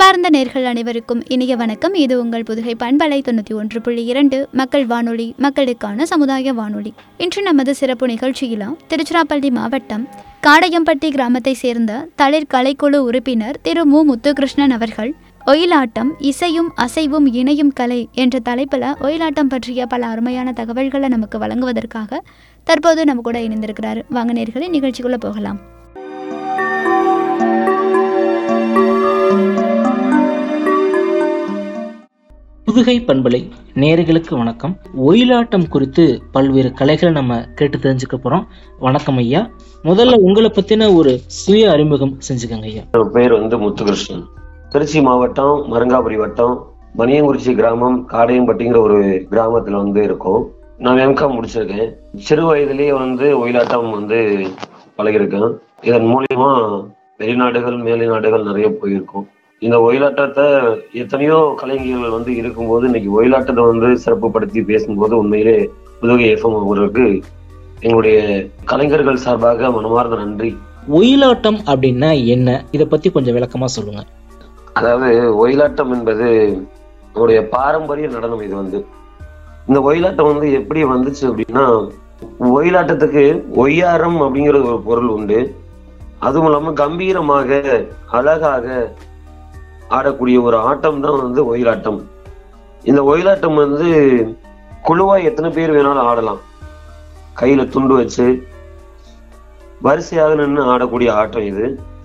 அன்பார்ந்த நேர்கள் அனைவருக்கும் இனிய வணக்கம் இது உங்கள் புதுகை பண்பலை தொண்ணூற்றி ஒன்று புள்ளி இரண்டு மக்கள் வானொலி மக்களுக்கான சமுதாய வானொலி இன்று நமது சிறப்பு நிகழ்ச்சியில் திருச்சிராப்பள்ளி மாவட்டம் காடையம்பட்டி கிராமத்தை சேர்ந்த தளிர் கலைக்குழு உறுப்பினர் திரு மு முத்துகிருஷ்ணன் அவர்கள் ஒயிலாட்டம் இசையும் அசைவும் இணையும் கலை என்ற தலைப்பில் ஒயிலாட்டம் பற்றிய பல அருமையான தகவல்களை நமக்கு வழங்குவதற்காக தற்போது நம்ம கூட இணைந்திருக்கிறாரு வாங்க நேர்களே நிகழ்ச்சிக்குள்ளே போகலாம் புதுகை பண்பலை நேயர்களுக்கு வணக்கம் ஒயிலாட்டம் குறித்து பல்வேறு கலைகளை நம்ம கேட்டு தெரிஞ்சுக்க போறோம் வணக்கம் ஐயா முதல்ல உங்களை பத்தின ஒரு சுய அறிமுகம் செஞ்சுக்கோங்க ஐயா என் பேர் வந்து முத்துகிருஷ்ணன் திருச்சி மாவட்டம் மருங்காபுரி வட்டம் மணியங்குறிச்சி கிராமம் காடையம்பட்டிங்கிற ஒரு கிராமத்துல வந்து இருக்கோம் நான் எம்காம் முடிச்சிருக்கேன் சிறு வயதிலேயே வந்து ஒயிலாட்டம் வந்து பழகிருக்கேன் இதன் மூலியமா வெளிநாடுகள் மேலைநாடுகள் நிறைய போயிருக்கோம் இந்த ஒயிலாட்டத்தை எத்தனையோ கலைஞர்கள் வந்து இருக்கும்போது இன்னைக்கு ஒயிலாட்டத்தை வந்து சிறப்புப்படுத்தி பேசும்போது உண்மையிலே புதுகை எஃப்எம் அவர்களுக்கு எங்களுடைய கலைஞர்கள் சார்பாக மனமார்ந்த நன்றி ஒயிலாட்டம் அப்படின்னா என்ன இதை பத்தி கொஞ்சம் விளக்கமா சொல்லுங்க அதாவது ஒயிலாட்டம் என்பது நம்முடைய பாரம்பரிய நடனம் இது வந்து இந்த ஒயிலாட்டம் வந்து எப்படி வந்துச்சு அப்படின்னா ஒயிலாட்டத்துக்கு ஒய்யாரம் அப்படிங்கிற ஒரு பொருள் உண்டு அதுவும் இல்லாம கம்பீரமாக அழகாக ஆடக்கூடிய ஒரு ஆட்டம் தான் வந்து ஒயிலாட்டம் இந்த ஒயிலாட்டம் வந்து குழுவா எத்தனை பேர் வேணாலும் ஆடலாம் கையில துண்டு வச்சு வரிசையாக நின்று ஆடக்கூடிய ஆட்டம் இது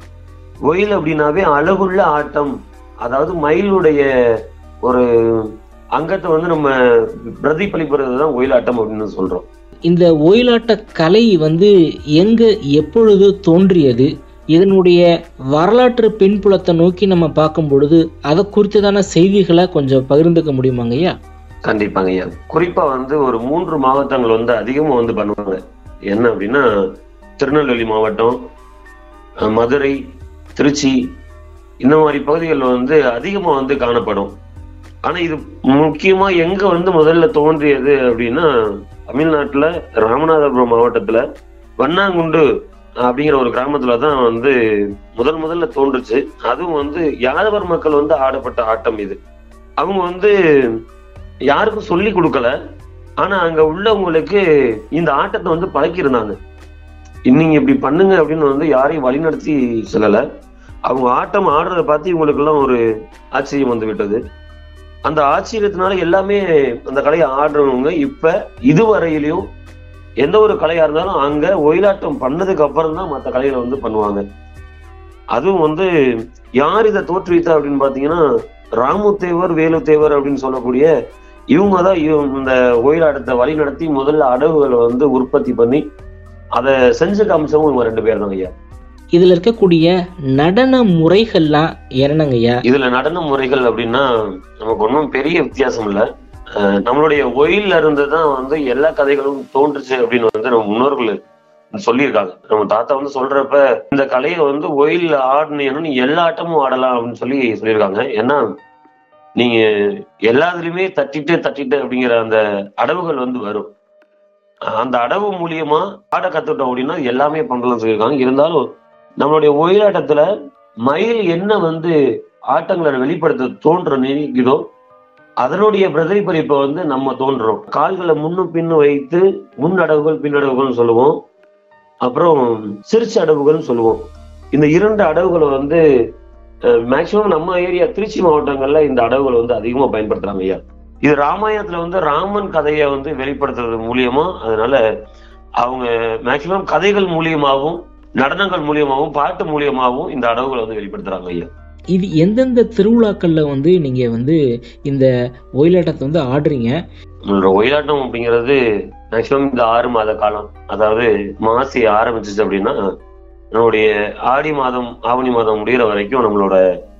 ஒயில் அப்படின்னாவே அழகுள்ள ஆட்டம் அதாவது மயிலுடைய ஒரு அங்கத்தை வந்து நம்ம பிரதிபலிப்புறது தான் ஒயிலாட்டம் அப்படின்னு சொல்றோம் இந்த ஒயிலாட்ட கலை வந்து எங்க எப்பொழுது தோன்றியது இதனுடைய வரலாற்று பின்புலத்தை நோக்கி நம்ம பார்க்கும் பொழுது அதை குறித்ததான செய்திகளை கொஞ்சம் பகிர்ந்துக்க முடியுமாங்க ஐயா கண்டிப்பாங்க ஐயா குறிப்பா வந்து ஒரு மூன்று மாவட்டங்கள் வந்து அதிகமா வந்து பண்ணுவாங்க என்ன அப்படின்னா திருநெல்வேலி மாவட்டம் அஹ் மதுரை திருச்சி இந்த மாதிரி பகுதிகளில் வந்து அதிகமா வந்து காணப்படும் ஆனா இது முக்கியமா எங்க வந்து முதல்ல தோன்றியது அப்படின்னா தமிழ்நாட்டுல ராமநாதபுரம் மாவட்டத்துல வண்ணாங்குண்டு அப்படிங்கிற ஒரு கிராமத்துல தான் வந்து முதல் முதல்ல தோன்றுச்சு அதுவும் வந்து யாதவர் மக்கள் வந்து ஆடப்பட்ட ஆட்டம் இது அவங்க வந்து யாருக்கும் சொல்லி கொடுக்கல ஆனா அங்க உள்ளவங்களுக்கு இந்த ஆட்டத்தை வந்து பழக்கியிருந்தாங்க நீங்க இப்படி பண்ணுங்க அப்படின்னு வந்து யாரையும் வழிநடத்தி சொல்லல அவங்க ஆட்டம் ஆடுறத பார்த்து இவங்களுக்கு எல்லாம் ஒரு ஆச்சரியம் வந்து விட்டது அந்த ஆச்சரியத்தினால எல்லாமே அந்த கலையை ஆடுறவங்க இப்ப இதுவரையிலையும் எந்த ஒரு கலையா இருந்தாலும் அங்க ஒயிலாட்டம் பண்ணதுக்கு அப்புறம் தான் மற்ற கலைகளை வந்து பண்ணுவாங்க அதுவும் வந்து யார் இதை தோற்றுவித்தா அப்படின்னு பாத்தீங்கன்னா ராமுத்தேவர் வேலுத்தேவர் அப்படின்னு சொல்லக்கூடிய இவங்க தான் இந்த ஒயிலாட்டத்தை வழி நடத்தி முதல்ல அடவுகளை வந்து உற்பத்தி பண்ணி அதை செஞ்சு காமிச்சவங்க இவங்க ரெண்டு பேர் தான் ஐயா இதுல இருக்கக்கூடிய நடன முறைகள்லாம் என்னங்க ஐயா இதுல நடன முறைகள் அப்படின்னா நமக்கு ஒன்றும் பெரிய வித்தியாசம் இல்லை அஹ் நம்மளுடைய ஒயில்ல இருந்து தான் வந்து எல்லா கதைகளும் தோன்றுச்சு அப்படின்னு வந்து நம்ம முன்னோர்கள் சொல்லியிருக்காங்க நம்ம தாத்தா வந்து சொல்றப்ப இந்த கலையை வந்து ஒயில் ஆடினீங்கன்னா நீ எல்லா ஆட்டமும் ஆடலாம் அப்படின்னு சொல்லி சொல்லியிருக்காங்க ஏன்னா நீங்க எல்லாத்துலயுமே தட்டிட்டு தட்டிட்டு அப்படிங்கிற அந்த அடவுகள் வந்து வரும் அந்த அடவு மூலியமா ஆட கத்துட்டோம் அப்படின்னா எல்லாமே பண்ணலாம்னு சொல்லியிருக்காங்க இருந்தாலும் நம்மளுடைய ஒயிலாட்டத்துல மயில் என்ன வந்து ஆட்டங்களை வெளிப்படுத்த தோன்ற நினைக்குதோ அதனுடைய பிரதிபலிப்பை வந்து நம்ம தோன்றோம் கால்களை முன்னும் பின்னும் வைத்து முன் அடவுகள் பின்னடவுகள்னு சொல்லுவோம் அப்புறம் சிரிச்சு அடவுகள்னு சொல்லுவோம் இந்த இரண்டு அடவுகளை வந்து மேக்சிமம் நம்ம ஏரியா திருச்சி மாவட்டங்கள்ல இந்த அடவுகளை வந்து அதிகமா பயன்படுத்துறாங்க ஐயா இது ராமாயணத்துல வந்து ராமன் கதையை வந்து வெளிப்படுத்துறது மூலியமா அதனால அவங்க மேக்சிமம் கதைகள் மூலியமாகவும் நடனங்கள் மூலியமாகவும் பாட்டு மூலியமாகவும் இந்த அடவுகளை வந்து வெளிப்படுத்துறாங்க ஐயா இது எந்தெந்த திருவிழாக்கள்ல வந்து நீங்க வந்து இந்த ஒயிலாட்டத்தை வந்து ஆடுறீங்க நம்மளோட ஒயிலாட்டம் அப்படிங்கிறது மேக்சிமம் இந்த ஆறு மாத காலம் அதாவது மாசி ஆரம்பிச்சிச்சு அப்படின்னா நம்மளுடைய ஆடி மாதம் ஆவணி மாதம் முடிகிற வரைக்கும் நம்மளோட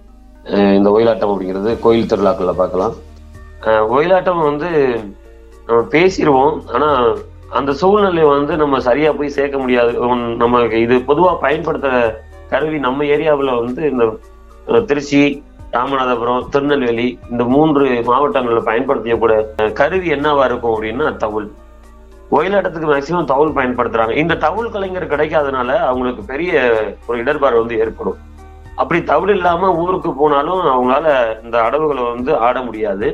அஹ், இந்த ஒயிலாட்டம் அப்படிங்கிறது கோயில் திருவிழாக்கள்ல பார்க்கலாம் அஹ், ஒயிலாட்டம் வந்து நம்ம பேசிடுவோம் ஆனா அந்த சூழ்நிலையை வந்து நம்ம சரியா போய் சேர்க்க முடியாது உம், நமக்கு இது பொதுவா பயன்படுத்துற கருவி நம்ம ஏரியாவில் வந்து இந்த அஹ், திருச்சி ராமநாதபுரம் திருநெல்வேலி இந்த மூன்று மாவட்டங்களில் பயன்படுத்தக்கூடிய அஹ், கருவி என்னவா இருக்கும் அப்படின்னா தவுள் ஒயிலாட்டத்துக்கு மேக்சிமம் தவுள் பயன்படுத்துறாங்க இந்த தவுள் கலைஞர் கிடைக்காதனால அவங்களுக்கு பெரிய ஒரு இடர்பாடு வந்து ஏற்படும் அப்படி தவிடு இல்லாம ஊருக்கு போனாலும் அவங்களால இந்த அடவுகளை வந்து ஆட முடியாது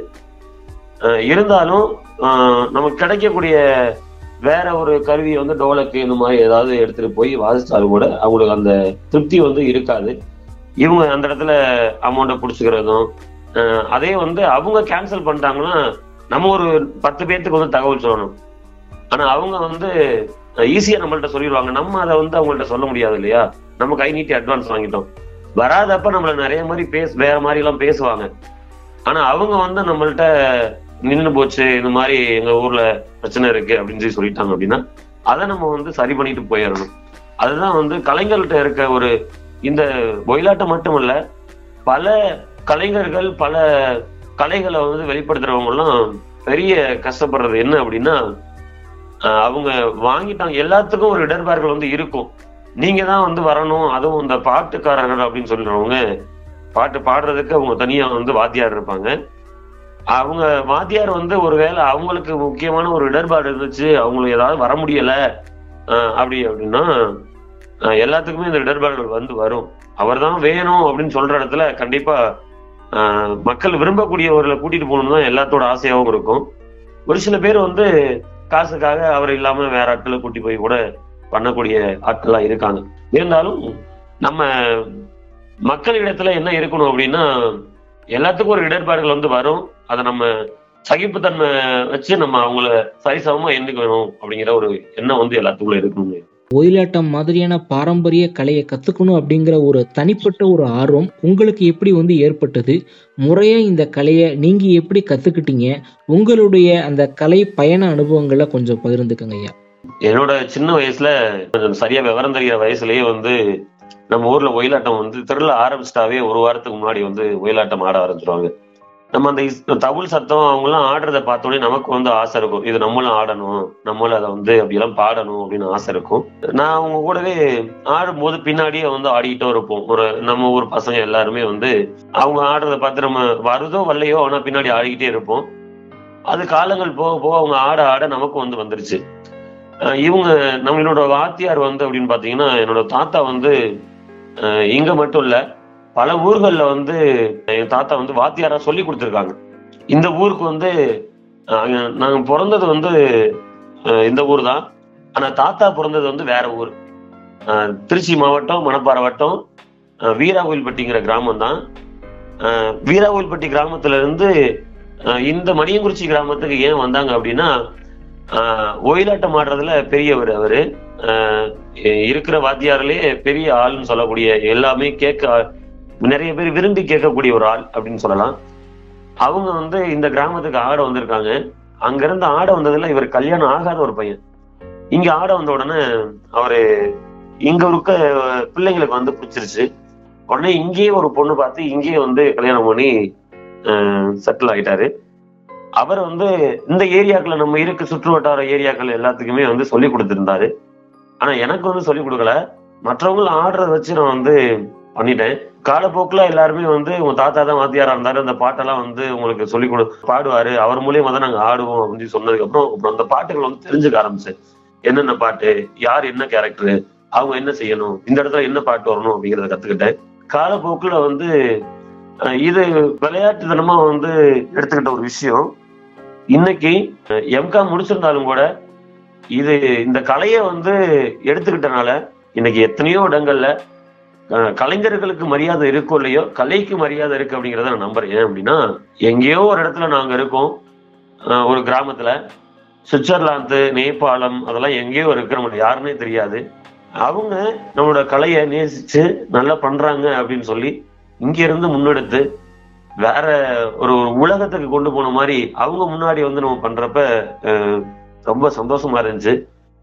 அஹ் இருந்தாலும் அஹ் நமக்கு கிடைக்கக்கூடிய வேற ஒரு கருவியை வந்து டோலக்கு இந்த மாதிரி ஏதாவது எடுத்துட்டு போய் வாசிச்சாலும் கூட அவங்களுக்கு அந்த திருப்தி வந்து இருக்காது இவங்க அந்த இடத்துல அமௌண்ட்டை பிடிச்சிக்கிறதும் அஹ் அதே வந்து அவங்க கேன்சல் பண்ணிட்டாங்கன்னா நம்ம ஒரு பத்து பேர்த்துக்கு வந்து தகவல் சொல்லணும் ஆனா அவங்க வந்து ஈஸியா நம்மள்ட்ட சொல்லிடுவாங்க நம்ம அதை வந்து அவங்கள்ட்ட சொல்ல முடியாது இல்லையா நம்ம கை நீட்டி அட்வான்ஸ் வாங்கிட்டோம் வராதப்ப நம்மள நிறைய மாதிரி பேச வேற மாதிரி எல்லாம் பேசுவாங்க ஆனா அவங்க வந்து நம்மள்ட்ட நின்னு போச்சு இந்த மாதிரி எங்க ஊர்ல பிரச்சனை இருக்கு அப்படின்னு சொல்லி சொல்லிட்டாங்க அப்படின்னா அதை நம்ம வந்து சரி பண்ணிட்டு போயிடணும் அதுதான் வந்து கலைஞர்கள்ட்ட இருக்க ஒரு இந்த ஒயிலாட்டம் மட்டுமல்ல பல கலைஞர்கள் பல கலைகளை வந்து வெளிப்படுத்துறவங்க எல்லாம் பெரிய கஷ்டப்படுறது என்ன அப்படின்னா ஆஹ் அவங்க வாங்கிட்டாங்க எல்லாத்துக்கும் ஒரு இடர்பாடுகள் வந்து இருக்கும் நீங்க தான் வந்து வரணும் அதுவும் இந்த பாட்டுக்காரர்கள் அப்படின்னு சொல்றவங்க பாட்டு பாடுறதுக்கு அவங்க தனியா வந்து வாத்தியார் இருப்பாங்க அவங்க வாத்தியார் வந்து ஒருவேளை அவங்களுக்கு முக்கியமான ஒரு இடர்பாடு இருந்துச்சு அவங்களுக்கு ஏதாவது வர முடியல ஆஹ் அப்படி அப்படின்னா ஆஹ் எல்லாத்துக்குமே இந்த இடர்பாடுகள் வந்து வரும் அவர் தான் வேணும் அப்படின்னு சொல்ற இடத்துல கண்டிப்பா ஆஹ் மக்கள் விரும்பக்கூடியவர்களை கூட்டிட்டு போகணும்னு தான் எல்லாத்தோட ஆசையாகவும் இருக்கும் ஒரு சில பேர் வந்து காசுக்காக அவர் இல்லாம வேற ஆட்களை கூட்டி போய் கூட பண்ணக்கூடிய ஆட்கள்லாம் இருக்காங்க இருந்தாலும் நம்ம மக்களிடத்துல என்ன இருக்கணும் அப்படின்னா எல்லாத்துக்கும் ஒரு இடர்பாடுகள் வந்து வரும் அதை நம்ம சகிப்புத்தன்மை வச்சு நம்ம அவங்கள சரிசமமா எண்ணிக்கணும் அப்படிங்கிற ஒரு எண்ணம் வந்து எல்லாத்துக்குள்ள இருக்கணும் ஒயிலாட்டம் மாதிரியான பாரம்பரிய கலையை கத்துக்கணும் அப்படிங்கிற ஒரு தனிப்பட்ட ஒரு ஆர்வம் உங்களுக்கு எப்படி வந்து ஏற்பட்டது முறையா இந்த கலையை நீங்க எப்படி கத்துக்கிட்டீங்க உங்களுடைய அந்த கலை பயண அனுபவங்களை கொஞ்சம் பகிர்ந்துக்கங்க ஐயா என்னோட சின்ன வயசுல கொஞ்சம் சரியா விவரம் தெரிகிற வயசுலயே வந்து நம்ம ஊர்ல ஒயிலாட்டம் வந்து திருவிழா ஆரம்பிச்சிட்டாவே ஒரு வாரத்துக்கு முன்னாடி வந்து ஒயிலாட்டம் ஆட ஆரம்பிச்சிருவாங்க நம்ம அந்த இஸ்- தவுள் சத்தம் அவங்க எல்லாம் ஆடுறத பார்த்தோன்னே நமக்கு வந்து ஆசை இருக்கும் இது நம்மளும் ஆடணும் நம்மளும் அதை வந்து அப்படியெல்லாம் பாடணும் அப்படின்னு ஆசை இருக்கும் நான் அவங்க கூடவே ஆடும்போது பின்னாடியே வந்து ஆடிக்கிட்டும் இருப்போம் ஒரு நம்ம ஊர் பசங்க எல்லாருமே வந்து அவங்க ஆடுறத பார்த்து நம்ம வருதோ வரலையோ ஆனா பின்னாடி ஆடிக்கிட்டே இருப்போம் அது காலங்கள் போக போக அவங்க ஆட ஆட நமக்கும் வந்து வந்துருச்சு அஹ் இவங்க நம்மளோட வாத்தியார் வந்து அப்படின்னு பாத்தீங்கன்னா என்னோட தாத்தா வந்து அஹ் இங்க மட்டும் இல்ல பல ஊர்கள்ல வந்து என் தாத்தா வந்து வாத்தியாரா சொல்லி கொடுத்துருக்காங்க இந்த ஊருக்கு வந்து அஹ் நாங்க பிறந்தது வந்து அஹ் இந்த ஊர் தான் ஆனா தாத்தா பிறந்தது வந்து வேற ஊர் அஹ் திருச்சி மாவட்டம் மணப்பாறை வட்டம் அஹ் வீராகோயில்பட்டிங்கிற கிராமம் தான் வீராகோயில்பட்டி கிராமத்துல இருந்து அஹ் இந்த மணியங்குறிச்சி கிராமத்துக்கு ஏன் வந்தாங்க அப்படின்னா ஆஹ் ஒயிலாட்டம் ஆடுறதுல பெரியவர் அவரு ஆஹ் இ- இருக்கிற வாத்தியாரிலேயே பெரிய ஆள்னு சொல்லக்கூடிய எல்லாமே கேட்க நிறைய பேர் விரும்பி கேட்கக்கூடிய ஒரு ஆள் அப்படின்னு சொல்லலாம் அவங்க வந்து இந்த கிராமத்துக்கு ஆட வந்திருக்காங்க அங்க இருந்து ஆட வந்ததுல இவர் கல்யாணம் ஆகாத ஒரு பையன் இங்க ஆட வந்த உடனே அவரு இங்க இருக்க பிள்ளைங்களுக்கு வந்து பிடிச்சிருச்சு உடனே இங்கேயே ஒரு பொண்ணு பார்த்து இங்கேயே வந்து கல்யாணம் பண்ணி செட்டில் ஆயிட்டாரு அவர் வந்து இந்த ஏரியாக்களை நம்ம இருக்க சுற்று வட்டார ஏரியாக்கள் எல்லாத்துக்குமே வந்து சொல்லி கொடுத்திருந்தாரு ஆனா எனக்கு வந்து சொல்லி கொடுக்கல மற்றவங்க ஆடுறத வச்சு நான் வந்து பண்ணிட்டேன் காலப்போக்குல எல்லாருமே வந்து உங்க தாத்தா தான் வாத்தியாரா இருந்தாரு அந்த பாட்டெல்லாம் வந்து உங்களுக்கு சொல்லி கொடு பாடுவாரு அவர் மூலியமா தான் நாங்க ஆடுவோம் அப்படின்னு சொல்லி சொன்னதுக்கு அப்புறம் அப்புறம் அந்த பாட்டுகள் வந்து தெரிஞ்சுக்க ஆரம்பிச்சேன் என்னென்ன பாட்டு யார் என்ன கேரக்டர் அவங்க என்ன செய்யணும் இந்த இடத்துல என்ன பாட்டு வரணும் அப்படிங்கறத கத்துக்கிட்டேன் காலப்போக்குல வந்து அஹ், இது விளையாட்டுத்தனமா வந்து எடுத்துக்கிட்ட ஒரு விஷயம் இன்னைக்கு எம்காம் முடிச்சிருந்தாலும் கூட இது இந்த கலையை வந்து எடுத்துக்கிட்டனால இன்னைக்கு எத்தனையோ இடங்கள்ல அஹ், கலைஞர்களுக்கு மரியாதை இருக்கோ இல்லையோ கலைக்கு மரியாதை இருக்கு அப்படிங்கறத நான் நம்புறேன் ஏன் அப்படின்னா எங்கேயோ ஒரு இடத்துல நாங்க இருக்கோம் அஹ், ஒரு கிராமத்துல சுவிட்சர்லாந்து நேபாளம் அதெல்லாம் எங்கேயோ இருக்கு நம்மளுக்கு யாருன்னே தெரியாது அவங்க நம்மளோட கலையை நேசிச்சு நல்லா பண்றாங்க அப்படின்னு சொல்லி இங்க இருந்து முன்னெடுத்து வேற ஒரு ஒரு உலகத்துக்கு கொண்டு போன மாதிரி அவங்க முன்னாடி வந்து நம்ம பண்றப்ப அஹ், ரொம்ப சந்தோஷமா இருந்துச்சு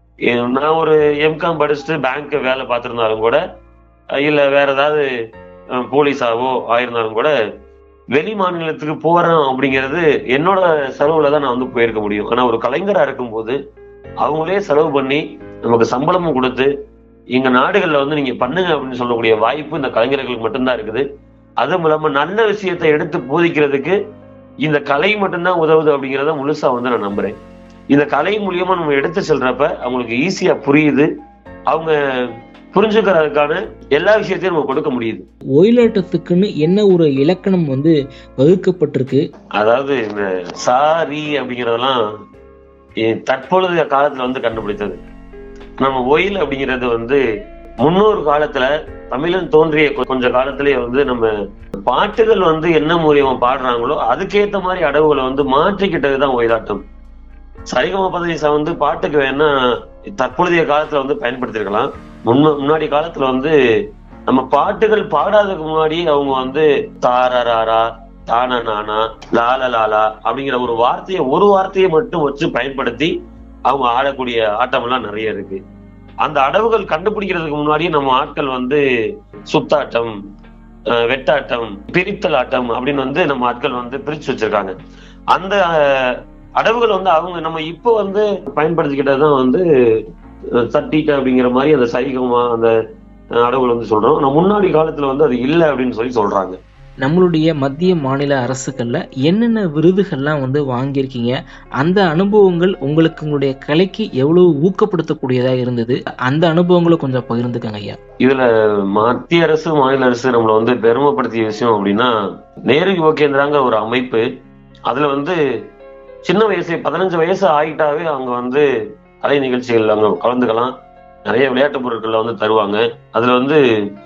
எ- நான் ஒரு எம்காம் படிச்சுட்டு பேங்க் வேலை பார்த்திருந்தாலும் கூட அஹ், இல்ல வேற ஏதாவது அஹ், போலீஸாவோ ஆயிருந்தாலும் கூட வெளி மாநிலத்துக்கு போறேன் அப்படிங்கிறது என்னோட செலவுல தான் நான் வந்து போயிருக்க முடியும் ஆனா ஒரு கலைஞரா இருக்கும்போது அவங்களே செலவு பண்ணி நமக்கு சம்பளமும் கொடுத்து எங்க நாடுகள்ல வந்து நீங்க பண்ணுங்க அப்படின்னு சொல்லக்கூடிய வாய்ப்பு இந்த கலைஞர்களுக்கு மட்டும்தான் இருக்குது அதுவும் இல்லாம நல்ல விஷயத்தை எடுத்து போதிக்கிறதுக்கு இந்த கலை மட்டும்தான் உதவுது அப்படிங்கிறத முழுசா வந்து நான் நம்புறேன் இந்த கலை மூலியமா நம்ம எடுத்து செல்றப்ப அவங்களுக்கு ஈஸியா புரியுது அவங்க புரிஞ்சுக்கிறதுக்கான எல்லா விஷயத்தையும் நம்ம கொடுக்க முடியுது ஒயிலாட்டத்துக்குன்னு என்ன ஒரு இலக்கணம் வந்து வகுக்கப்பட்டிருக்கு அதாவது இந்த சாரி அப்படிங்கறதெல்லாம் இ- தற்பொழுதைய காலத்துல வந்து கண்டுபிடித்தது நம்ம ஒயில் அப்படிங்கிறது வந்து முன்னொரு காலத்துல தமிழன் தோன்றிய கொ- கொஞ்ச காலத்திலேயே வந்து நம்ம பாட்டுகள் வந்து என்ன மூலியமா பாடுறாங்களோ அதுக்கேத்த மாதிரி அடவுகளை வந்து மாற்றிக்கிட்டதுதான் ஒயிலாட்டம் சரிகம பதவிசா வந்து பாட்டுக்கு வேணா தற்பொழுதைய காலத்துல வந்து பயன்படுத்திருக்கலாம் முன்ன முன்னாடி காலத்துல வந்து நம்ம பாட்டுகள் பாடாததுக்கு முன்னாடி அவங்க வந்து தாரராரா தான நானா லால லாலா அப்படிங்கிற ஒரு வார்த்தையை ஒரு வார்த்தையை மட்டும் வச்சு பயன்படுத்தி அவங்க ஆடக்கூடிய ஆட்டம் எல்லாம் நிறைய இருக்கு அந்த அடவுகள் கண்டுபிடிக்கிறதுக்கு முன்னாடி நம்ம ஆட்கள் வந்து சுத்தாட்டம் அஹ், வெட்டாட்டம் பிரித்தல் ஆட்டம் அப்படின்னு வந்து நம்ம ஆட்கள் வந்து பிரிச்சு வச்சிருக்காங்க அந்த அஹ், அடவுகள் வந்து அவங்க நம்ம இப்போ வந்து பயன்படுத்திக்கிட்டது தான் வந்து அஹ், தட்டிட்ட அப்படிங்கிற மாதிரி அந்த சைகமா அந்த அஹ், அடவுகள் வந்து சொல்றோம் ஆனா முன்னாடி காலத்துல வந்து அது இல்லை அப்படின்னு சொல்லி சொல்றாங்க நம்மளுடைய மத்திய மாநில அரசுகள்ல என்னென்ன விருதுகள்லாம் வந்து வாங்கியிருக்கீங்க அந்த அனுபவங்கள் உங்களுக்கு உங்களுடைய கலைக்கு எவ்வளவு ஊக்கப்படுத்தக்கூடியதா இருந்தது அந்த அனுபவங்களை கொஞ்சம் பகிர்ந்துக்கங்க ஐயா இதுல மத்திய அரசு மாநில அரசு நம்மள வந்து பெருமைப்படுத்திய விஷயம் அப்படின்னா நேரு யுவகேந்திராங்க ஒரு அமைப்பு அதுல வந்து சின்ன வயசு பதினஞ்சு வயசு ஆகிட்டாவே அவங்க வந்து கலை நிகழ்ச்சிகள் அங்க கலந்துக்கலாம் நிறைய விளையாட்டு பொருட்களை வந்து தருவாங்க அதுல வந்து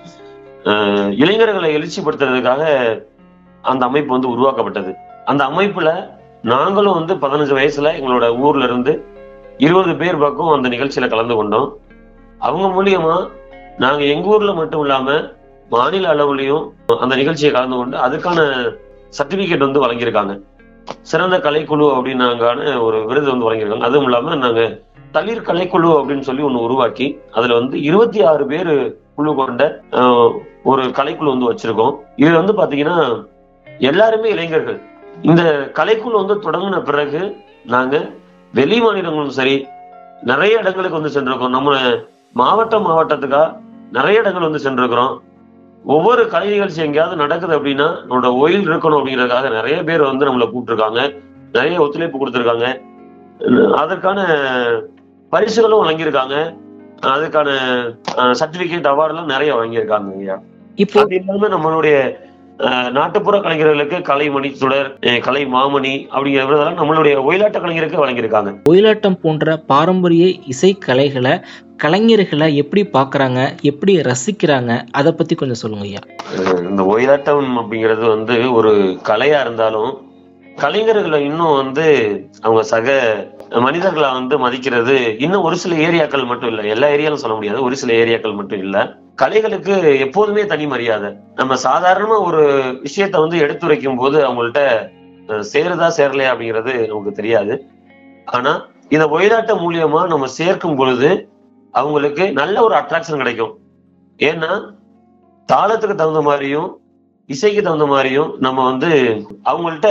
அஹ், இளைஞர்களை எழுச்சிப்படுத்துறதுக்காக அந்த அமைப்பு வந்து உருவாக்கப்பட்டது அந்த அமைப்புல நாங்களும் வந்து பதினஞ்சு வயசுல எங்களோட ஊர்ல இருந்து இருபது பேர் பக்கம் அந்த நிகழ்ச்சியில கலந்து கொண்டோம் அவங்க மூலியமா நாங்க எங்க ஊர்ல மட்டும் இல்லாம மாநில அளவுலயும் அந்த நிகழ்ச்சியை கலந்து கொண்டு அதுக்கான சர்டிபிகேட் வந்து வழங்கியிருக்காங்க சிறந்த கலைக்குழு அப்படின்னாங்கான ஒரு விருது வந்து வழங்கியிருக்காங்க அதுவும் இல்லாம நாங்க தளிர் கலைக்குழு அப்படின்னு சொல்லி ஒண்ணு உருவாக்கி அதுல வந்து இருபத்தி ஆறு பேர் குழு கொண்ட அஹ், ஒரு கலைக்குழு வந்து வச்சிருக்கோம் இது வந்து பாத்தீங்கன்னா எல்லாருமே இளைஞர்கள் இந்த கலைக்குழு வந்து தொடங்கின பிறகு நாங்க வெளி மாநிலங்களும் சரி நிறைய இடங்களுக்கு வந்து சென்றிருக்கோம் நம்ம மாவட்ட மாவட்டத்துக்கா நிறைய இடங்கள் வந்து சென்றிருக்கிறோம் ஒவ்வொரு கலை நிகழ்ச்சி எங்கேயாவது நடக்குது அப்படின்னா நம்மளோட ஒயில் இருக்கணும் அப்படிங்கிறதுக்காக நிறைய பேர் வந்து நம்மளை கூப்பிட்டுருக்காங்க நிறைய ஒத்துழைப்பு கொடுத்துருக்காங்க அதற்கான பரிசுகளும் வழங்கியிருக்காங்க அதுக்கான சர்டிபிகேட் அவார்டெல்லாம் நிறைய வழங்கியிருக்காங்க ஐயா இப்போ அது இல்லாம நம்மளுடைய அஹ், நாட்டுப்புற கலைஞர்களுக்கு கலை மணிச்சுடர் அஹ், கலை மாமணி அப்படிங்கிற விருதெல்லாம் நம்மளுடைய ஒயிலாட்ட கலைஞருக்கு வழங்கியிருக்காங்க ஒயிலாட்டம் போன்ற பாரம்பரிய இசை கலைகளை கலைஞர்களை எப்படி பார்க்கறாங்க எப்படி ரசிக்கிறாங்க அதை பத்தி கொஞ்சம் சொல்லுங்க ஐயா அஹ் இந்த ஒயிலாட்டம் அப்படிங்கிறது வந்து ஒரு கலையா இருந்தாலும் கலைஞர்களை இன்னும் வந்து அவங்க சக மனிதர்களை வந்து மதிக்கிறது இன்னும் ஒரு சில ஏரியாக்கள் மட்டும் இல்ல எல்லா ஏரியாலும் சொல்ல முடியாது ஒரு சில ஏரியாக்கள் மட்டும் இல்ல கலைகளுக்கு எப்போதுமே தனி மரியாதை நம்ம சாதாரணமா ஒரு விஷயத்த வந்து எடுத்துரைக்கும் போது அவங்கள்ட்ட அஹ், சேருதா சேரலையா அப்படிங்கிறது நமக்கு தெரியாது ஆனா இந்த ஒயிலாட்டம் மூலியமா நம்ம சேர்க்கும் பொழுது அவங்களுக்கு நல்ல ஒரு அட்ராக்ஷன் கிடைக்கும் ஏன்னா தாளத்துக்கு தகுந்த மாதிரியும் இசைக்கு தகுந்த மாதிரியும் நம்ம வந்து அவங்கள்ட்ட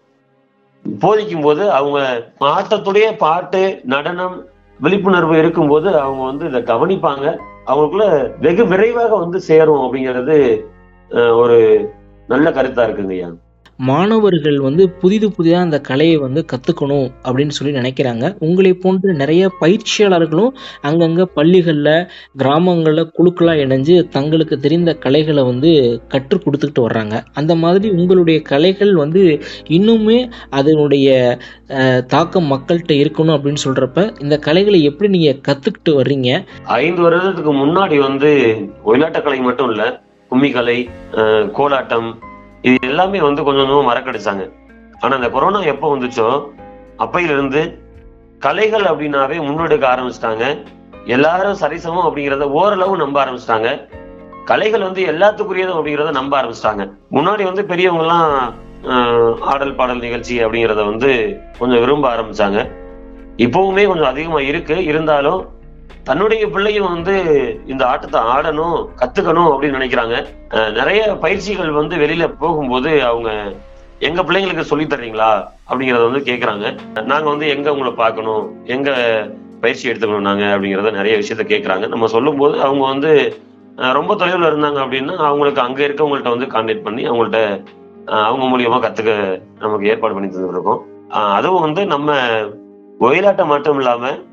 போதிக்கும் போது அவங்க ஆட்டத்துடைய பாட்டு நடனம் விழிப்புணர்வு இருக்கும்போது அவங்க வந்து இதை கவனிப்பாங்க அவங்களுக்குள்ள வெகு விரைவாக வந்து சேரும் அப்படிங்கிறது அஹ், ஒரு நல்ல கருத்தா இருக்குங்க ஐயா மாணவர்கள் வந்து புதிது புதிதாக அந்த கலையை வந்து கற்றுக்கணும் அப்படின்னு சொல்லி நினைக்கிறாங்க உங்களை போன்ற நிறைய பயிற்சியாளர்களும் அங்கங்கே பள்ளிகளில் கிராமங்களில் குழுக்களாக இணைஞ்சு தங்களுக்கு தெரிந்த கலைகளை வந்து கற்றுக் கொடுத்துக்கிட்டு வர்றாங்க அந்த மாதிரி உங்களுடைய கலைகள் வந்து இன்னுமே அதனுடைய அஹ், தாக்கம் மக்கள்கிட்ட இருக்கணும் அப்படின்னு சொல்கிறப்ப இந்த கலைகளை எப்படி நீங்கள் கற்றுக்கிட்டு வர்றீங்க ஐந்து வருடத்துக்கு முன்னாடி வந்து ஒயிலாட்டக்கலை மட்டும் இல்ல கும்மிக்கலை அஹ், கோலாட்டம் இது எல்லாமே வந்து கொஞ்சம் கொஞ்சமா மறக்கடிச்சாங்க ஆனா இந்த கொரோனா எப்போ வந்துச்சோ அப்பையிலிருந்து கலைகள் அப்படின்னாவே முன்னெடுக்க ஆரம்பிச்சிட்டாங்க எல்லாரும் சரிசமம் அப்படிங்கிறத ஓரளவு நம்ப ஆரம்பிச்சிட்டாங்க கலைகள் வந்து எல்லாத்துக்குரியதும் அப்படிங்கிறத நம்ப ஆரம்பிச்சிட்டாங்க முன்னாடி வந்து பெரியவங்க எல்லாம் அஹ், ஆடல் பாடல் நிகழ்ச்சி அப்படிங்கிறத வந்து கொஞ்சம் விரும்ப ஆரம்பிச்சாங்க இப்பவுமே கொஞ்சம் அதிகமா இருக்கு இருந்தாலும் தன்னுடைய பிள்ளையும் வந்து இந்த ஆட்டத்தை ஆடணும் கத்துக்கணும் அப்படின்னு நினைக்கிறாங்க அஹ் நிறைய பயிற்சிகள் வந்து வெளியில போகும்போது அவங்க எங்க பிள்ளைங்களுக்கு சொல்லி தர்றீங்களா அப்படிங்கறத வந்து கேக்குறாங்க நாங்க வந்து எங்க உங்களை பார்க்கணும் எங்க பயிற்சி எடுத்துக்கணும் நாங்க அப்படிங்கறத நிறைய விஷயத்த கேக்குறாங்க நம்ம சொல்லும்போது அவங்க வந்து அஹ் ரொம்ப தொலைவில் இருந்தாங்க அப்படின்னா அவங்களுக்கு அங்க இருக்கவங்கள்ட்ட வந்து கான்டாக்ட் பண்ணி அவங்கள்ட்ட அஹ் அவங்க மூலியமா கத்துக்க நமக்கு ஏற்பாடு பண்ணி தந்துருக்கோம் அஹ் அதுவும் வந்து நம்ம ஒயிலாட்டம் மட்டும் இல்லாம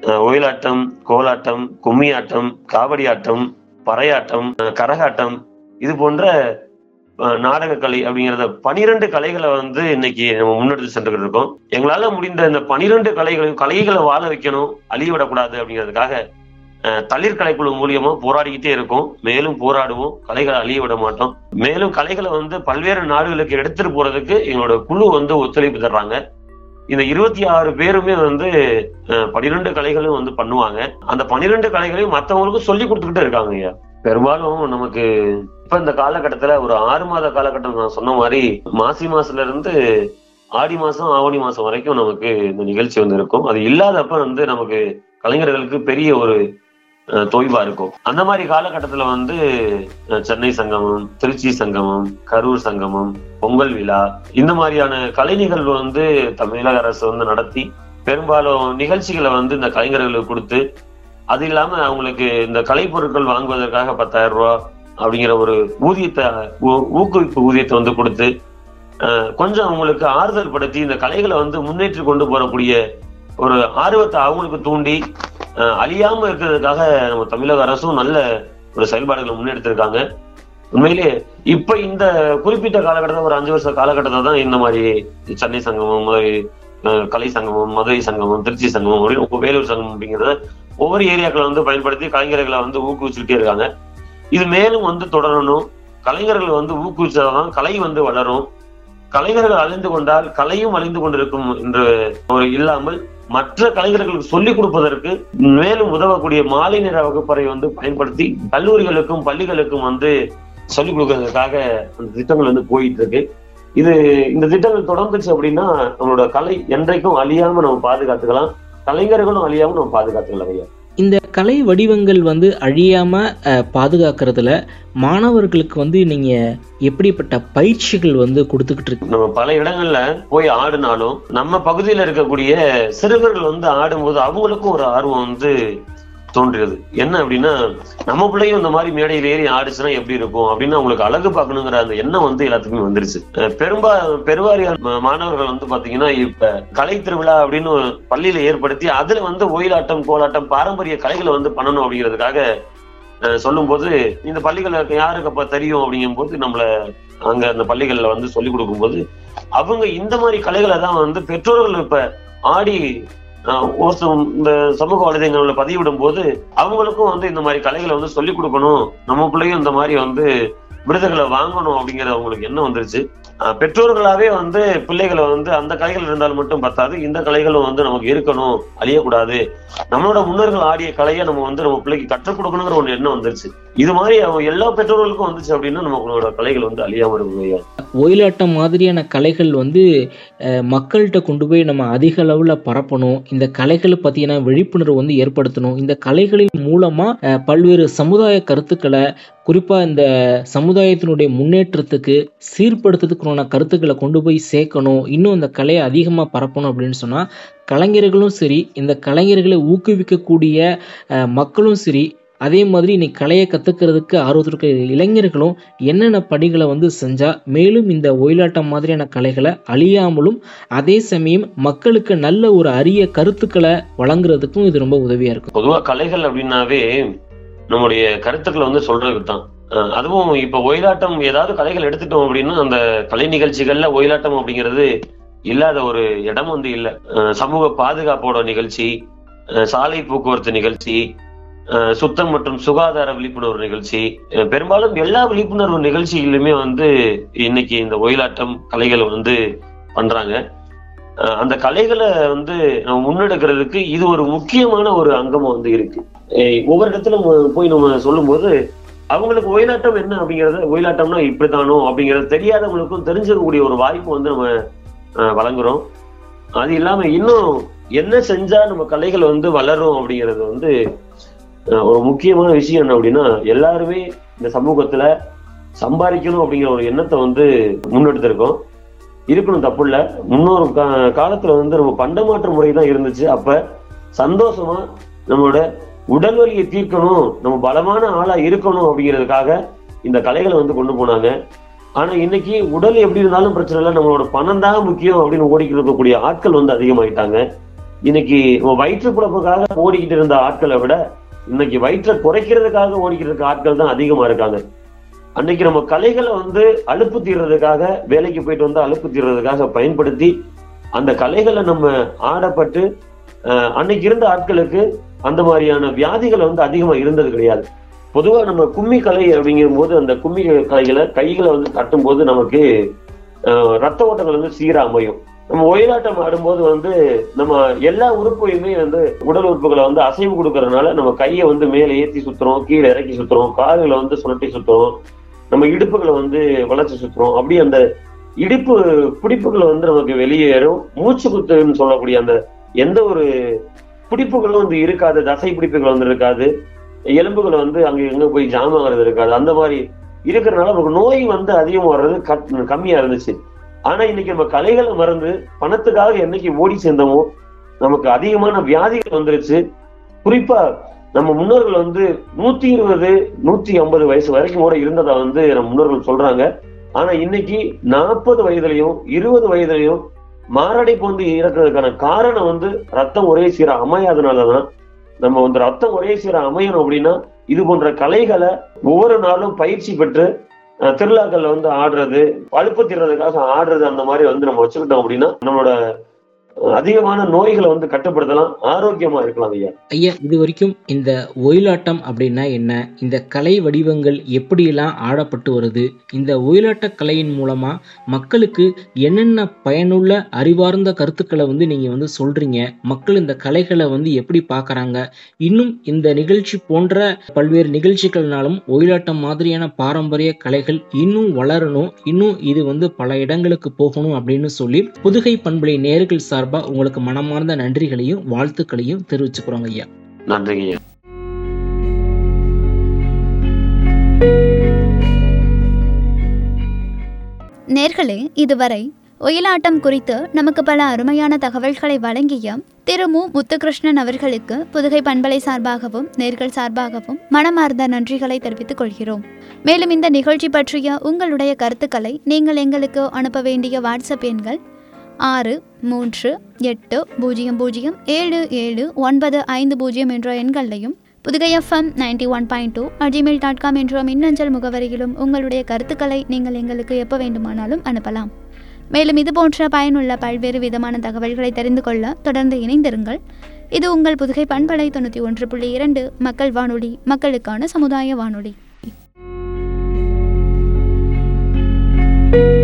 அஹ் ஒயிலாட்டம் கோலாட்டம் கும்மி ஆட்டம் காவடி ஆட்டம் பறையாட்டம் அஹ் கரகாட்டம் இது போன்ற அஹ், நாடக கலை அப்படிங்கிறத பனிரெண்டு கலைகளை வந்து இன்னைக்கு நம்ம முன்னெடுத்து சென்றுகிட்டு இருக்கோம் எங்களால முடிந்த இந்த பனிரெண்டு கலைகளையும் கலைகளை வாழ வைக்கணும் அழிய விடக்கூடாது அப்படிங்கிறதுக்காக அஹ், தளிர் கலைக்குழு மூலியமா போராடிக்கிட்டே இருக்கோம் மேலும் போராடுவோம் கலைகளை அழிய விட மாட்டோம் மேலும் கலைகளை வந்து பல்வேறு நாடுகளுக்கு எடுத்துட்டு போறதுக்கு எங்களோட குழு வந்து ஒத்துழைப்பு தர்றாங்க இந்த இருபத்தி ஆறு பேருமே வந்து அஹ், பனிரெண்டு கலைகளும் வந்து பண்ணுவாங்க அந்த பனிரெண்டு கலைகளையும் மத்தவங்களுக்கும் சொல்லி கொடுத்துக்கிட்டே இருக்காங்க ஐயா பெரும்பாலும் நமக்கு இப்ப இந்த காலகட்டத்துல ஒரு ஆறு மாத காலகட்டம் நான் சொன்ன மாதிரி மாசி மாசத்துல இருந்து ஆடி மாசம் ஆவணி மாசம் வரைக்கும் நமக்கு இந்த நிகழ்ச்சி வந்து இருக்கும் அது இல்லாதப்ப வந்து நமக்கு கலைஞர்களுக்கு பெரிய ஒரு அஹ், தொய்வா இருக்கும் அந்த மாதிரி காலகட்டத்துல வந்து அஹ், சென்னை சங்கமம் திருச்சி சங்கமம் கரூர் சங்கமம் பொங்கல் விழா இந்த மாதிரியான கலை நிகழ்வு வந்து தமிழக அரசு வந்து நடத்தி பெரும்பாலும் நிகழ்ச்சிகளை வந்து இந்த கலைஞர்களுக்கு கொடுத்து அது இல்லாம அவங்களுக்கு இந்த கலைப்பொருட்கள் வாங்குவதற்காக பத்தாயிரம் ரூபாய் அப்படிங்கிற ஒரு ஊதியத்தை ஊ- ஊக்குவிப்பு ஊதியத்தை வந்து கொடுத்து அஹ், கொஞ்சம் அவங்களுக்கு ஆறுதல் படுத்தி இந்த கலைகளை வந்து முன்னேற்றி கொண்டு போறக்கூடிய ஒரு ஆர்வத்தை அவங்களுக்கு தூண்டி அஹ், அழியாம இருக்கிறதுக்காக நம்ம தமிழக அரசும் நல்ல ஒரு செயல்பாடுகளை முன்னெடுத்திருக்காங்க உண்மையிலே இப்ப இந்த குறிப்பிட்ட காலகட்டத்தில் ஒரு அஞ்சு வருஷ காலகட்டத்தில் தான் இந்த மாதிரி சென்னை சங்கமம் மாதிரி அஹ், கலை சங்கமம் மதுரை சங்கமம் திருச்சி சங்கமம் அப்படின்னு ஒவ்வொரு வேலூர் சங்கமம் அப்படிங்கிறத ஒவ்வொரு ஏரியாக்களை வந்து பயன்படுத்தி கலைஞர்களை வந்து ஊக்குவிச்சுக்கிட்டே இருக்காங்க இது மேலும் வந்து தொடரணும் கலைஞர்கள் வந்து ஊக்குவிச்சாதான் கலை வந்து வளரும் கலைஞர்கள் அழிந்து கொண்டால் கலையும் அழிந்து கொண்டிருக்கும் என்று ஒரு இல்லாமல் மற்ற கலைஞர்களுக்கு சொல்லிக் கொடுப்பதற்கு மேலும் உதவக்கூடிய மாலை நேர வகுப்பறை வந்து பயன்படுத்தி கல்லூரிகளுக்கும் பள்ளிகளுக்கும் வந்து சொல்லிக் கொடுக்கறதுக்காக அந்த திட்டங்கள் வந்து போயிட்டு இருக்கு இது இந்த திட்டங்கள் தொடர்ந்துச்சு அப்படின்னா நம்மளோட கலை என்றைக்கும் அழியாம நம்ம பாதுகாத்துக்கலாம் கலைஞர்களும் அழியாம நம்ம பாதுகாத்துக்கலாம் ஐயா இந்த கலை வடிவங்கள் வந்து அழியாம அஹ், பாதுகாக்கிறதுல மாணவர்களுக்கு வந்து நீங்க எப்படிப்பட்ட பயிற்சிகள் வந்து கொடுத்துக்கிட்டு இருக்கு நம்ம பல இடங்கள்ல போய் ஆடினாலும் நம்ம பகுதியில இருக்கக்கூடிய சிறுவர்கள் வந்து ஆடும்போது அவங்களுக்கும் ஒரு ஆர்வம் வந்து தோன்றியது என்ன அப்படின்னா நம்ம பிள்ளையும் இந்த மாதிரி மேடையில் ஏறி ஆடுச்சுன்னா எப்படி இருக்கும் அப்படின்னு அவங்களுக்கு அழகு பார்க்கணுங்கிற அந்த எண்ணம் வந்து எல்லாத்துக்குமே வந்துருச்சு அஹ் பெரும்பா பெருவாரியான ம- மாணவர்கள் வந்து பாத்தீங்கன்னா இப்ப கலை திருவிழா அப்படின்னு ஒரு பள்ளியில ஏற்படுத்தி அதுல வந்து ஒயிலாட்டம் கோலாட்டம் பாரம்பரிய கலைகளை வந்து பண்ணணும் அப்படிங்கிறதுக்காக அஹ் சொல்லும்போது இந்த பள்ளிகளுக்கு யாருக்கு அப்ப தெரியும் அப்படிங்கும்போது நம்மள அங்க அந்த பள்ளிகள்ல வந்து சொல்லி கொடுக்கும்போது அவங்க இந்த மாதிரி கலைகளை தான் வந்து பெற்றோர்கள் இப்ப ஆடி ஆஹ், ஒரு சில இந்த சமூக வலைதளங்கள்ல பதிவிடும் போது அவங்களுக்கும் வந்து இந்த மாதிரி கலைகளை வந்து சொல்லி கொடுக்கணும் நம்ம பிள்ளையும் இந்த மாதிரி வந்து விருதுகளை வாங்கணும் அப்படிங்கிற அவங்களுக்கு எண்ணம் வந்துருச்சு ஆஹ், பெற்றோர்களாவே வந்து பிள்ளைகளை வந்து அந்த கலைகள் இருந்தால் மட்டும் பத்தாது இந்த கலைகளும் வந்து நமக்கு இருக்கணும் அழியக்கூடாது நம்மளோட முன்னோர்கள் ஆடிய கலையை நம்ம வந்து நம்ம பிள்ளைக்கு கற்றுக் கொடுக்கணுங்கிற ஒரு எண்ணம் வந்துருச்சு இது மாதிரி அவங்க எல்லா பெற்றோர்களுக்கும் வந்துச்சு அப்படின்னா நம்மளோட கலைகள் வந்து அழியாம இருக்கும் ஐயா ஒயிலாட்டம் மாதிரியான கலைகள் வந்து அஹ், மக்கள்கிட்ட கொண்டு போய் நம்ம அதிக அளவில் பரப்பணும் இந்த கலைகளை பற்றின விழிப்புணர்வு வந்து ஏற்படுத்தணும் இந்த கலைகளின் மூலமாக பல்வேறு சமுதாய கருத்துக்களை குறிப்பாக இந்த சமுதாயத்தினுடைய முன்னேற்றத்துக்கு சீர்படுத்துறதுக்குமான கருத்துக்களை கொண்டு போய் சேர்க்கணும் இன்னும் இந்த கலையை அதிகமாக பரப்பணும் அப்படின்னு சொன்னால் கலைஞர்களும் சரி இந்த கலைஞர்களை ஊக்குவிக்கக்கூடிய அஹ், மக்களும் சரி அதே மாதிரி இன்னைக்கு கலையை கற்றுக்கிறதுக்கு ஆர்வத்தில் இருக்கிற இளைஞர்களும் என்னென்ன பணிகளை வந்து செஞ்சால் மேலும் இந்த ஒயிலாட்டம் மாதிரியான கலைகளை அழியாமலும் அதே சமயம் மக்களுக்கு நல்ல ஒரு அரிய கருத்துக்களை வழங்குறதுக்கும் இது ரொம்ப உதவியாக இருக்கும் பொதுவா கலைகள் அப்படின்னாவே நம்முடைய கருத்துக்களை வந்து சொல்றதுக்கு தான் அஹ் அதுவும் இப்ப ஒயிலாட்டம் ஏதாவது கலைகள் எடுத்துட்டோம் அப்படின்னா அந்த கலை நிகழ்ச்சிகள்ல ஒயிலாட்டம் அப்படிங்கிறது இல்லாத ஒரு இடம் வந்து இல்ல அஹ் சமூக பாதுகாப்போட நிகழ்ச்சி அஹ் சாலை போக்குவரத்து நிகழ்ச்சி அஹ் சுத்தம் மற்றும் சுகாதார விழிப்புணர்வு நிகழ்ச்சி அஹ் பெரும்பாலும் எல்லா விழிப்புணர்வு நிகழ்ச்சிகளிலுமே வந்து இன்னைக்கு இந்த ஒயிலாட்டம் கலைகளை வந்து பண்றாங்க அஹ் அந்த கலைகளை வந்து நம்ம முன்னெடுக்கிறதுக்கு இது ஒரு முக்கியமான ஒரு அங்கமா வந்து இருக்கு அஹ் ஒவ்வொரு இடத்துல நம்ம போய் நம்ம சொல்லும்போது அவங்களுக்கு ஒயிலாட்டம் என்ன அப்படிங்கறத ஒயிலாட்டம்னா இப்படித்தானோ அப்படிங்கறது தெரியாதவங்களுக்கும் தெரிஞ்சுக்கக்கூடிய ஒரு வாய்ப்பு வந்து நம்ம அஹ், வழங்குறோம் அது இல்லாம இன்னும் என்ன செஞ்சா நம்ம கலைகள் வந்து வளரும் அப்படிங்கிறது வந்து அஹ், ஒரு முக்கியமான விஷயம் என்ன அப்படின்னா எல்லாருமே இந்த சமூகத்துல சம்பாதிக்கணும் அப்படிங்கிற ஒரு எண்ணத்தை வந்து முன்னெடுத்திருக்கோம் இருக்கணும் தப்பு இல்ல முன்னொரு கா- காலத்துல வந்து நம்ம பண்டமாற்று முறை தான் இருந்துச்சு அப்ப சந்தோஷமா நம்மளோட உடல் வலியை தீர்க்கணும் நம்ம பலமான ஆளா இருக்கணும் அப்படிங்கிறதுக்காக இந்த கலைகளை வந்து கொண்டு போனாங்க ஆனா இன்னைக்கு உடல் எப்படி இருந்தாலும் பிரச்சனை இல்லை நம்மளோட பணம் தான் முக்கியம் அப்படின்னு ஓடிக்கிட்டு இருக்கக்கூடிய ஆட்கள் வந்து அதிகமாயிட்டாங்க இன்னைக்கு வயிற்று குழப்புக்காக ஓடிக்கிட்டு இருந்த ஆட்களை விட இன்னைக்கு வயிற்றை குறைக்கிறதுக்காக ஓடிக்கிட்டு இருக்க ஆட்கள் தான் அதிகமா இருக்காங்க அன்னைக்கு நம்ம கலைகளை வந்து அலுப்பு தீர்றதுக்காக வேலைக்கு போயிட்டு வந்து அலுப்பு தீர்றதுக்காக பயன்படுத்தி அந்த கலைகளை நம்ம ஆடப்பட்டு அஹ், அன்னைக்கு இருந்த ஆட்களுக்கு அந்த மாதிரியான வியாதிகள் வந்து அதிகமா இருந்தது கிடையாது பொதுவா நம்ம கும்மி கலை அப்படிங்கும் போது அந்த கும்மி கலைகளை கைகளை வந்து தட்டும் போது நமக்கு அஹ், ரத்த ஓட்டங்கள் வந்து சீரா அமையும் நம்ம ஒயிலாட்டம் ஆடும்போது வந்து நம்ம எல்லா உறுப்பையுமே வந்து உடல் உறுப்புகளை வந்து அசைவு கொடுக்கறதுனால நம்ம கையை வந்து மேலே ஏத்தி சுத்துறோம் கீழே இறக்கி சுத்துறோம் கால்களை வந்து சுழட்டி சுத்துறோம் நம்ம இடுப்புகளை வந்து வளைச்சு சுத்துறோம் அப்படி அந்த இடுப்பு பிடிப்புகள் வந்து நமக்கு வெளியேறும் மூச்சு குத்துன்னு சொல்லக்கூடிய அந்த எந்த ஒரு பிடிப்புகளும் வந்து இருக்காது தசை பிடிப்புகள் வந்து இருக்காது எலும்புகள் வந்து அங்க எங்க போய் ஜாம் ஆகிறது இருக்காது அந்த மாதிரி இருக்கிறதுனால நமக்கு நோய் வந்து அதிகம் வர்றது கட்- கம்மியா இருந்துச்சு ஆனா இன்னைக்கு நம்ம கலைகளை மறந்து பணத்துக்காக என்னைக்கு ஓடி சேர்ந்தோமோ நமக்கு அதிகமான வியாதிகள் வந்துருச்சு குறிப்பா நம்ம முன்னோர்கள் வந்து நூத்தி இருபது நூத்தி ஐம்பது வயசு வரைக்கும் கூட இருந்ததா வந்து நம்ம முன்னோர்கள் சொல்றாங்க ஆனா இன்னைக்கு நாற்பது வயதுலயும் இருபது வயதுலயும் மாரடைப்பு வந்து இறக்குறதுக்கான காரணம் வந்து ரத்தம் ஒரே சீரா அமையாதனாலதான் நம்ம வந்து ரத்தம் ஒரே சீரா அமையணும் அப்படின்னா இது போன்ற கலைகளை ஒவ்வொரு நாளும் பயிற்சி பெற்று அஹ், திருவிழாக்கள்ல வந்து ஆடுறது அழுப்பு தீர்றதுக்காக ஆடுறது அந்த மாதிரி வந்து நம்ம வச்சுக்கிட்டோம் அப்படின்னா நம்மளோட அஹ், அதிகமான நோய்களை வந்து கட்டுப்படுத்தலாம் ஆரோக்கியமா இருக்கலாம் ஐயா ஐயா இது வரைக்கும் இந்த ஒயிலாட்டம் அப்படின்னா என்ன இந்த கலை வடிவங்கள் எப்படியெல்லாம் ஆடப்பட்டு வருது இந்த ஒயிலாட்ட கலையின் மூலமா மக்களுக்கு என்னென்ன பயனுள்ள அறிவார்ந்த கருத்துக்களை வந்து நீங்க வந்து சொல்றீங்க மக்கள் இந்த கலைகளை வந்து எப்படி பார்க்கறாங்க இன்னும் இந்த நிகழ்ச்சி போன்ற பல்வேறு நிகழ்ச்சிகள்னாலும் ஒயிலாட்டம் மாதிரியான பாரம்பரிய கலைகள் இன்னும் வளரணும் இன்னும் இது வந்து பல இடங்களுக்கு போகணும் அப்படின்னு சொல்லி புதுகை பண்பலை நேர்கள் சார்பா உங்களுக்கு மனமார்ந்த நன்றிகளையும் வாழ்த்துக்களையும் தெரிவிச்சுக்கிறோங்க ஐயா நன்றிங்க ஐயா நேர்களே இதுவரை ஒயிலாட்டம் குறித்து நமக்கு பல அருமையான தகவல்களை வழங்கிய திரு மு முத்துகிருஷ்ணன் அவர்களுக்கு புதுகை பண்பலை சார்பாகவும் நேர்கள் சார்பாகவும் மனமார்ந்த நன்றிகளை தெரிவித்துக் கொள்கிறோம் மேலும் இந்த நிகழ்ச்சி பற்றிய உங்களுடைய கருத்துக்களை நீங்கள் எங்களுக்கு அனுப்ப வேண்டிய வாட்ஸ்அப் எண்கள் ஆறு மூன்று எட்டு பூஜ்ஜியம் பூஜ்ஜியம் ஏழு ஏழு ஒன்பது ஐந்து பூஜ்ஜியம் என்ற எண்களையும் Pudugai FM ninety one point two at gmail dot com என்ற மின்னஞ்சல் முகவரியிலும் உங்களுடைய கருத்துக்களை நீங்கள் எங்களுக்கு எப்போ வேண்டுமானாலும் அனுப்பலாம் மேலும் இது போன்ற பயனுள்ள பல்வேறு விதமான தகவல்களை தெரிந்து கொள்ள தொடர்ந்து இணைந்திருங்கள் இது உங்கள் புதுகை பண்பலை தொண்ணூற்றி ஒன்று புள்ளி இரண்டு மக்கள் வானொலி மக்களுக்கான சமுதாய வானொலி